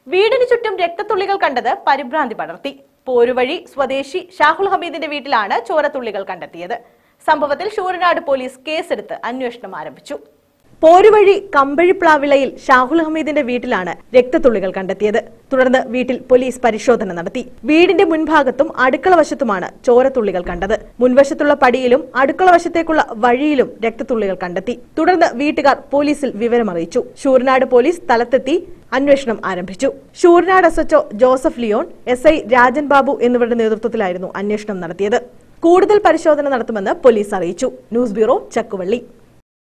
വീടിന് ചുറ്റും രക്തത്തുള്ളികൾ കണ്ടത് പരിഭ്രാന്തി പടർത്തി പോരുവഴി സ്വദേശി ഷാഹുൽ ഹമീദിന്റെ വീട്ടിലാണ് ചോരത്തുള്ളികൾ കണ്ടെത്തിയത് സംഭവത്തിൽ ശൂരനാട് പോലീസ് കേസെടുത്ത് അന്വേഷണം ആരംഭിച്ചു പോരുവഴി കമ്പഴിപ്ലാവിളയിൽ ഷാഹുൽ ഹമീദിന്റെ വീട്ടിലാണ് രക്തത്തുള്ളികൾ കണ്ടെത്തിയത് തുടർന്ന് വീട്ടിൽ പോലീസ് പരിശോധന നടത്തി വീടിന്റെ മുൻഭാഗത്തും അടുക്കള വശത്തുമാണ് ചോരത്തുള്ളികൾ കണ്ടത് മുൻവശത്തുള്ള പടിയിലും അടുക്കള വശത്തേക്കുള്ള വഴിയിലും രക്തത്തുള്ളികൾ കണ്ടെത്തി തുടർന്ന് വീട്ടുകാർ പോലീസിൽ വിവരമറിയിച്ചു ശൂരനാട് പോലീസ് സ്ഥലത്തെത്തി അന്വേഷണം ആരംഭിച്ചു Sooranad S H O Joseph Leon S I Rajan Babu എന്നിവരുടെ നേതൃത്വത്തിലായിരുന്നു അന്വേഷണം നടത്തിയത് കൂടുതൽ പരിശോധന നടത്തുമെന്ന് പോലീസ് അറിയിച്ചു ന്യൂസ് ബ്യൂറോ ചക്കുവള്ളി